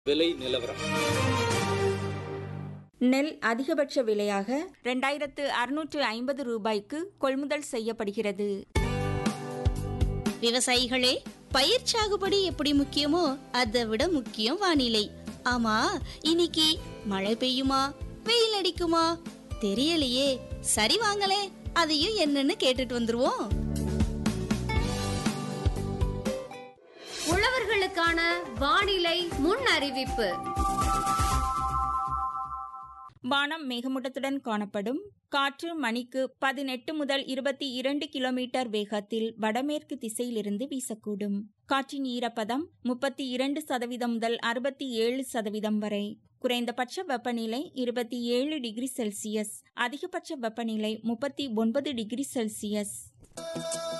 விலை நிலவரம் நெல் அதிகபட்ச விலையாக ரெண்டாயிரத்து அறுநூற்று ஐம்பது ரூபாய்க்கு கொள்முதல் செய்யப்படுகிறது விவசாயிகளே பயிர் சாகுபடி எப்படி முக்கியமோ அதை விட முக்கியம் வானிலை ஆமா இன்னைக்கு மழை பெய்யுமா வெயில் அடிக்குமா தெரியலையே சரி வாங்களே அதையும் என்னன்னு கேட்டுட்டு வந்துருவோம் உழவர்களுக்கான வானிலை முன் அறிவிப்பு வானம் மேகமூட்டத்துடன் காணப்படும் காற்று மணிக்கு பதினெட்டு முதல் இருபத்தி இரண்டு கிலோமீட்டர் வேகத்தில் வடமேற்கு திசையிலிருந்து வீசக்கூடும் காற்றின் ஈரப்பதம் முப்பத்தி இரண்டு சதவீதம் முதல் அறுபத்தி ஏழு சதவீதம் வரை குறைந்தபட்ச வெப்பநிலை இருபத்தி ஏழு டிகிரி செல்சியஸ் அதிகபட்ச வெப்பநிலை முப்பத்தி ஒன்பது டிகிரி செல்சியஸ்